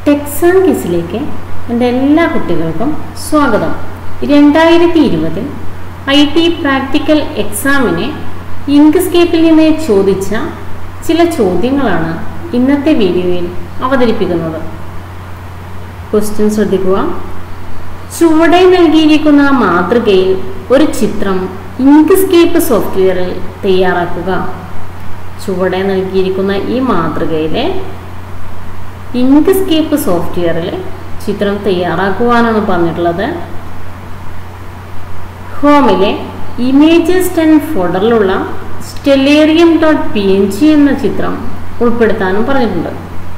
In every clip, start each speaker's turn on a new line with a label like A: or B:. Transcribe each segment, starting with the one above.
A: ടെക്സാൻ കിസിലേക്ക് എൻ്റെ എല്ലാ കുട്ടികൾക്കും സ്വാഗതം രണ്ടായിരത്തി ഇരുപതിൽ ഐ ടി പ്രാക്ടിക്കൽ എക്സാമിനെ ഇങ്ക്സ്കേപ്പിൽ നിന്ന് ചോദിച്ച ചില ചോദ്യങ്ങളാണ് ഇന്നത്തെ വീഡിയോയിൽ അവതരിപ്പിക്കുന്നത് ക്വസ്റ്റ്യൻ ശ്രദ്ധിക്കുക ചുവടെ നൽകിയിരിക്കുന്ന മാതൃകയിൽ ഒരു ചിത്രം ഇങ്ക്സ്കേപ്പ് സോഫ്റ്റ്വെയറിൽ തയ്യാറാക്കുക ചുവടെ നൽകിയിരിക്കുന്ന ഈ മാതൃകയിലെ ഇങ്ക്സ്കേപ്പ് സോഫ്റ്റ്വെയറിൽ ചിത്രം തയ്യാറാക്കുവാനാണ് പറഞ്ഞിട്ടുള്ളത് ഹോമിലെ ഇമേജസ് ടെൻ ഫോൾഡറിലുള്ള Stellarium dot P N G എന്ന ചിത്രം ഉൾപ്പെടുത്താനും പറഞ്ഞിട്ടുണ്ട്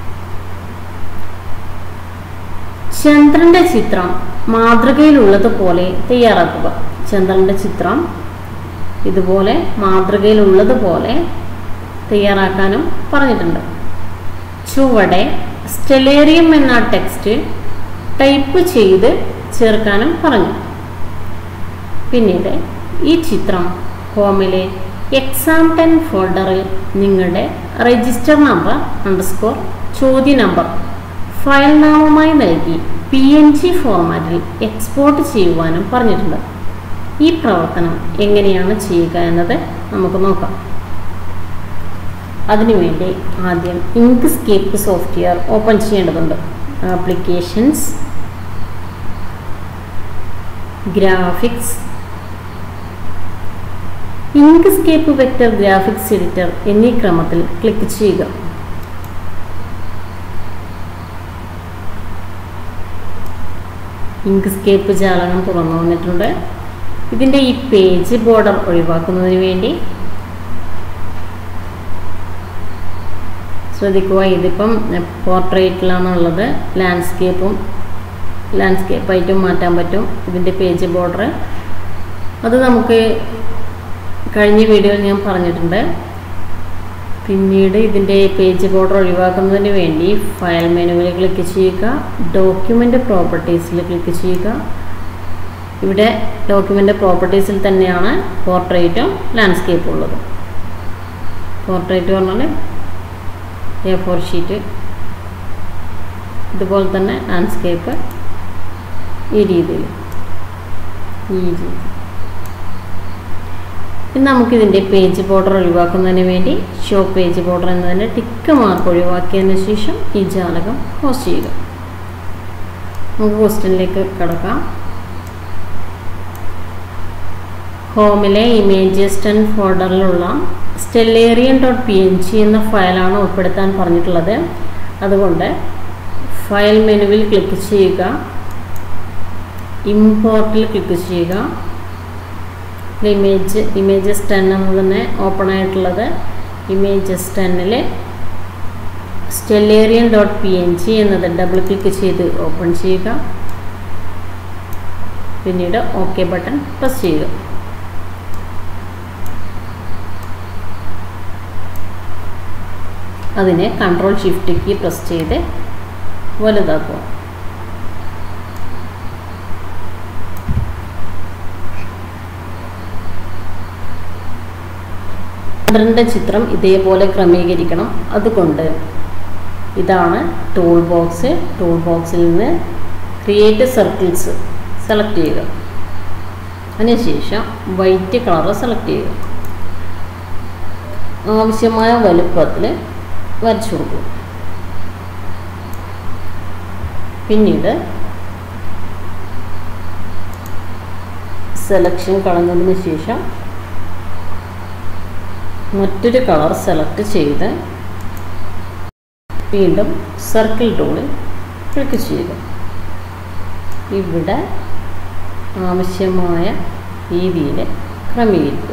A: ചന്ദ്രന്റെ ചിത്രം മാതൃകയിലുള്ളതുപോലെ തയ്യാറാക്കുക ചന്ദ്രന്റെ ചിത്രം ഇതുപോലെ മാതൃകയിലുള്ളതുപോലെ തയ്യാറാക്കാനും പറഞ്ഞിട്ടുണ്ട് ചുവടെ സ്റ്റെലേറിയം എന്ന ടെക്സ്റ്റ് ടൈപ്പ് ചെയ്ത് ചേർക്കാനും പറഞ്ഞു പിന്നീട് ഈ ചിത്രം ഹോമിലെ എക്സാം ടെൻ ഫോൾഡറിൽ നിങ്ങളുടെ രജിസ്റ്റർ നമ്പർ അണ്ടർസ്കോർ ചോദ്യ നമ്പർ ഫയൽ നാമമായി നൽകി പി എൻ ജി ഫോർമാറ്റിൽ എക്സ്പോർട്ട് ചെയ്യുവാനും പറഞ്ഞിട്ടുണ്ട് ഈ പ്രവർത്തനം എങ്ങനെയാണ് ചെയ്യുക എന്നത് നമുക്ക് നോക്കാം അതിനുവേണ്ടി ആദ്യം ഇങ്ക്സ്കേപ്പ് സോഫ്റ്റ്വെയർ ഓപ്പൺ ചെയ്യേണ്ടതുണ്ട് applications graphics Inkscape vector graphics editor എന്നീ ക്രമത്തിൽ ക്ലിക്ക് ചെയ്യുക ഇങ്ക്സ്കേപ്പ് ജാലകം തുറന്നു വന്നിട്ടുണ്ട് ഇതിൻ്റെ ഈ പേജ് ബോർഡർ ഒഴിവാക്കുന്നതിന് വേണ്ടി ശ്രദ്ധിക്കുക ഇതിപ്പം പോർട്രേറ്റിലാണ് ഉള്ളത് ലാൻഡ്സ്കേപ്പും ലാൻഡ്സ്കേപ്പായിട്ടും മാറ്റാൻ പറ്റും ഇതിൻ്റെ പേജ് ബോർഡർ അത് നമുക്ക് കഴിഞ്ഞ വീഡിയോയിൽ ഞാൻ പറഞ്ഞിട്ടുണ്ട് പിന്നീട് ഇതിൻ്റെ പേജ് ബോർഡർ ഒഴിവാക്കുന്നതിന് വേണ്ടി ഫയൽ മെനുവിൽ ക്ലിക്ക് ചെയ്യുക ഡോക്യുമെൻ്റ് പ്രോപ്പർട്ടീസിൽ ക്ലിക്ക് ചെയ്യുക ഇവിടെ ഡോക്യുമെൻ്റ് പ്രോപ്പർട്ടീസിൽ തന്നെയാണ് പോർട്രേറ്റും ലാൻഡ്സ്കേപ്പും ഉള്ളത് പോർട്രേറ്റ് പറഞ്ഞാൽ എ ഫോർ ഷീറ്റ് ഇതുപോലെ തന്നെ ലാൻഡ്സ്കേപ്പ് ഈ രീതിയിൽ ഈ രീതി ഇനി നമുക്കിതിൻ്റെ പേജ് ബോർഡർ ഒഴിവാക്കുന്നതിന് വേണ്ടി ഷോ പേജ് ബോർഡർ എന്നതിൻ്റെ ടിക്ക് മാർക്ക് ഒഴിവാക്കിയതിന് ശേഷം ഈ ജാലകം ക്ലോസ് ചെയ്യുക നമുക്ക് ക്വസ്റ്റ്യനിലേക്ക് കിടക്കാം ഹോമിലെ ഇമേജസ് ടെൻ ഫോൾഡറിലുള്ള Stellarium dot P N G എന്ന ഫയലാണ് ഉൾപ്പെടുത്താൻ പറഞ്ഞിട്ടുള്ളത് അതുകൊണ്ട് ഫയൽ മെനുവിൽ ക്ലിക്ക് ചെയ്യുക ഇമ്പോർട്ടിൽ ക്ലിക്ക് ചെയ്യുക ഇമേജ് ഇമേജസ് ടെൻ എന്ന് തന്നെ ഓപ്പൺ ആയിട്ടുള്ളത് ഇമേജസ് ടെന്നിൽ Stellarium dot P N G എന്നത് ഡബിൾ ക്ലിക്ക് ചെയ്ത് ഓപ്പൺ ചെയ്യുക പിന്നീട് ഓക്കെ ബട്ടൺ പ്രസ് ചെയ്യുക അതിനെ കൺട്രോൾ ഷിഫ്റ്റ് കീ പ്രസ് ചെയ്ത് വലുതാക്കുക ചന്ദ്രൻ്റെ ചിത്രം ഇതേപോലെ ക്രമീകരിക്കണം അതുകൊണ്ട് ഇതാണ് ടൂൾ ബോക്സ് ടൂൾ ബോക്സിൽ നിന്ന് ക്രിയേറ്റ് സർക്കിൾസ് സെലക്ട് ചെയ്യുക അതിനുശേഷം വൈറ്റ് കളർ സെലക്ട് ചെയ്യുക ആവശ്യമായ വലുപ്പത്തിൽ വരച്ചു കൊടുക്കും പിന്നീട് സെലക്ഷൻ കളഞ്ഞതിന് ശേഷം മറ്റൊരു കളർ സെലക്ട് ചെയ്ത് വീണ്ടും സർക്കിൾ ടൂളിൽ ക്ലിക്ക് ചെയ്യുക ഇവിടെ ആവശ്യമായ രീതിയിൽ ക്രമീകരിക്കുക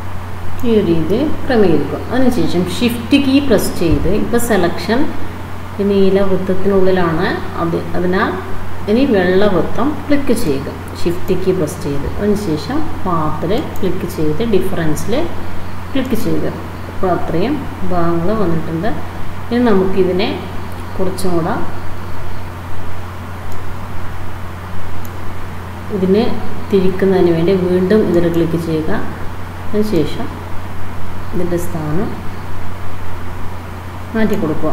A: ഈ ഒരു രീതിയിൽ ക്രമീകരിക്കുക അതിനുശേഷം ഷിഫ്റ്റ് കീ പ്രസ് ചെയ്ത് ഇപ്പോൾ സെലക്ഷൻ ഈ നീല വൃത്തത്തിനുള്ളിലാണ് അത് അതിനാൽ ഇനി വെള്ള വൃത്തം ക്ലിക്ക് ചെയ്യുക ഷിഫ്റ്റ് കീ പ്രസ് ചെയ്ത് അതിനുശേഷം പാത്തിൽ ക്ലിക്ക് ചെയ്ത് ഡിഫറൻസിൽ ക്ലിക്ക് ചെയ്യുക അപ്പോൾ അത്രയും ഭാഗങ്ങൾ വന്നിട്ടുണ്ട് ഇനി നമുക്കിതിനെ കുറച്ചും കൂടെ ഇതിനെ തിരിക്കുന്നതിന് വേണ്ടി വീണ്ടും ഇതിൽ ക്ലിക്ക് ചെയ്യുക അതിനുശേഷം ഇതിൻ്റെ സ്ഥാനം മാറ്റി കൊടുക്കുക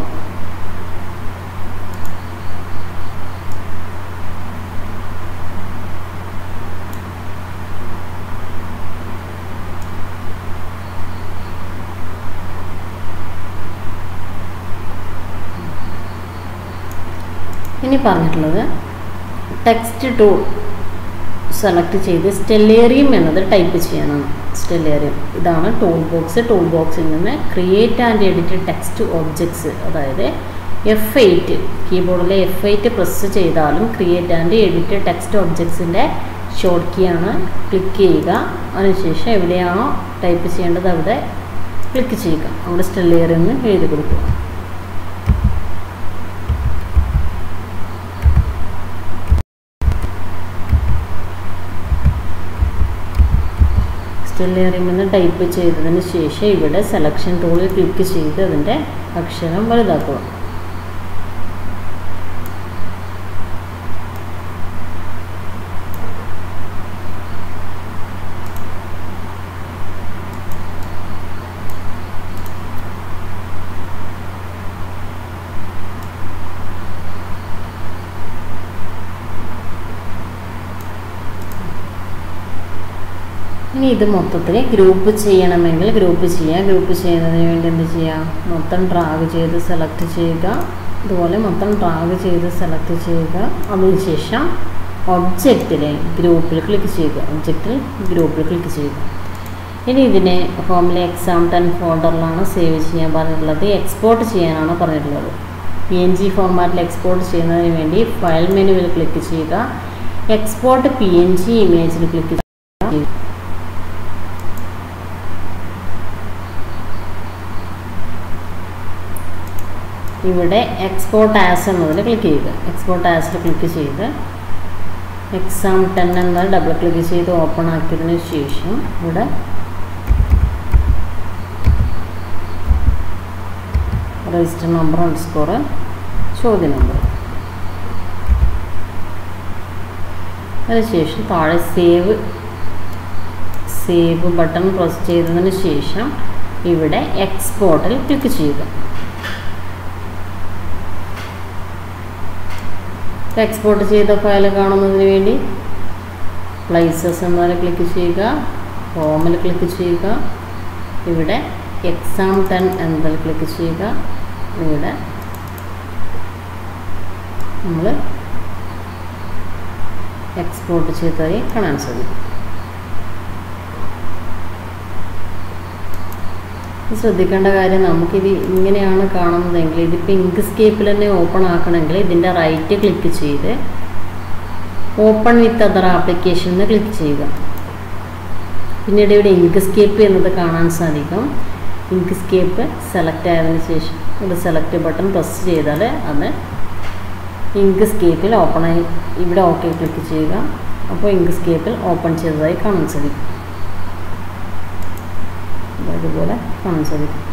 A: ഇനി പറഞ്ഞിട്ടുള്ളത് ടെക്സ്റ്റ് ടൂൾ സെലക്ട് ചെയ്ത് സ്റ്റെല്ലേറിയം എന്നത് ടൈപ്പ് ചെയ്യാനാണ് സ്റ്റെല്ലേറിയം ഇതാണ് ടൂൾ ബോക്സ് ടൂൾ ബോക്സിൽ നിന്ന് create and edit text objects അതായത് എഫ് എയ്റ്റ് കീബോർഡിലെ എഫ് എയ്റ്റ് പ്രസ് ചെയ്താലും ക്രിയേറ്റ് ആൻഡ് എഡിറ്റ് ടെക്സ്റ്റ് ഒബ്ജക്ട്സിൻ്റെ ഷോർട്ട് കീ ആണ് ക്ലിക്ക് ചെയ്യുക അതിനുശേഷം എവിടെയാണോ ടൈപ്പ് ചെയ്യേണ്ടത് അവിടെ ക്ലിക്ക് ചെയ്യുക അവിടെ സ്റ്റെല്ലേറിയം എന്ന് എഴുതി കൊടുക്കുക സ്റ്റെല്ലേറിയം എന്ന് ടൈപ്പ് ചെയ്തതിന് ശേഷം ഇവിടെ സെലക്ഷൻ ടൂളിൽ ക്ലിക്ക് ചെയ്ത് അതിൻ്റെ അക്ഷരം വലുതാക്കുക ഇനി ഇത് മൊത്തത്തിൽ ഗ്രൂപ്പ് ചെയ്യണമെങ്കിൽ ഗ്രൂപ്പ് ചെയ്യാം ഗ്രൂപ്പ് ചെയ്യുന്നതിന് വേണ്ടി എന്ത് ചെയ്യാം മൊത്തം ഡ്രാഗ് ചെയ്ത് സെലക്ട് ചെയ്യുക ഇതുപോലെ മൊത്തം ഡ്രാഗ് ചെയ്ത് സെലക്ട് ചെയ്യുക അതിനുശേഷം ഒബ്ജക്റ്റിൽ ഗ്രൂപ്പിൽ ക്ലിക്ക് ചെയ്യുക ഒബ്ജക്റ്റിൽ ഗ്രൂപ്പിൽ ക്ലിക്ക് ചെയ്യുക ഇനി ഇതിനെ ഹോമിലെ എക്സാം ടെൻ ഫോൾഡറിലാണ് സേവ് ചെയ്യാൻ പറഞ്ഞിട്ടുള്ളത് എക്സ്പോർട്ട് ചെയ്യാനാണ് പറഞ്ഞിട്ടുള്ളത് പി എൻ ജി ഫോർമാറ്റിൽ എക്സ്പോർട്ട് ചെയ്യുന്നതിന് വേണ്ടി ഫയൽ മെനുവിൽ ക്ലിക്ക് ചെയ്യുക എക്സ്പോർട്ട് പി എൻ ജി ഇമേജിൽ ക്ലിക്ക് ചെയ്യുക ഇവിടെ എക്സ്പോർട്ട് ആസ് എന്നതിൽ ക്ലിക്ക് ചെയ്യുക എക്സ്പോർട്ട് ആസിൽ ക്ലിക്ക് ചെയ്ത് എക്സാം ടെൻ എന്നാൽ ഡബിൾ ക്ലിക്ക് ചെയ്ത് ഓപ്പൺ ആക്കിയതിന് ശേഷം ഇവിടെ രജിസ്റ്റർ നമ്പർ അണ്ടർസ്കോർ ചോദ്യ നമ്പർ അതിനുശേഷം താഴെ സേവ് സേവ് ബട്ടൺ പ്രസ് ചെയ്തതിന് ശേഷം ഇവിടെ എക്സ്പോർട്ടിൽ ക്ലിക്ക് ചെയ്യുക എക്സ്പോർട്ട് ചെയ്ത ഫയൽ കാണുന്നതിന് വേണ്ടി പ്ലേസസ് എന്നതിൽ ക്ലിക്ക് ചെയ്യുക ഹോമിൽ ക്ലിക്ക് ചെയ്യുക ഇവിടെ എക്സാം ടെൻ എന്നതിൽ ക്ലിക്ക് ചെയ്യുക ഇവിടെ നമ്മൾ എക്സ്പോർട്ട് ചെയ്തതായി കാണാൻ സാധിക്കും ശ്രദ്ധിക്കേണ്ട കാര്യം നമുക്കിത് ഇങ്ങനെയാണ് കാണുന്നതെങ്കിൽ ഇതിപ്പോൾ ഇങ്ക് സ്കേപ്പിൽ തന്നെ ഓപ്പൺ ആക്കണമെങ്കിൽ ഇതിൻ്റെ റൈറ്റ് ക്ലിക്ക് ചെയ്ത് ഓപ്പൺ വിത്ത് അതർ ആപ്ലിക്കേഷൻ എന്ന് ക്ലിക്ക് ചെയ്യുക പിന്നീട് ഇവിടെ ഇങ്ക് സ്കേപ്പ് എന്നത് കാണാൻ സാധിക്കും ഇങ്ക് സ്കേപ്പ് സെലക്ട് ആയതിനു ശേഷം ഇവിടെ സെലക്ട് ബട്ടൺ പ്രസ് ചെയ്താൽ അത് ഇങ്ക് സ്കേപ്പിൽ ഓപ്പൺ ആയി ഇവിടെ ഓക്കെ ക്ലിക്ക് ചെയ്യുക അപ്പോൾ ഇങ്ക് സ്കേപ്പിൽ ഓപ്പൺ ചെയ്തതായി കാണാൻ സാധിക്കും ഇതുപോലെ കാണാൻ സാധിക്കും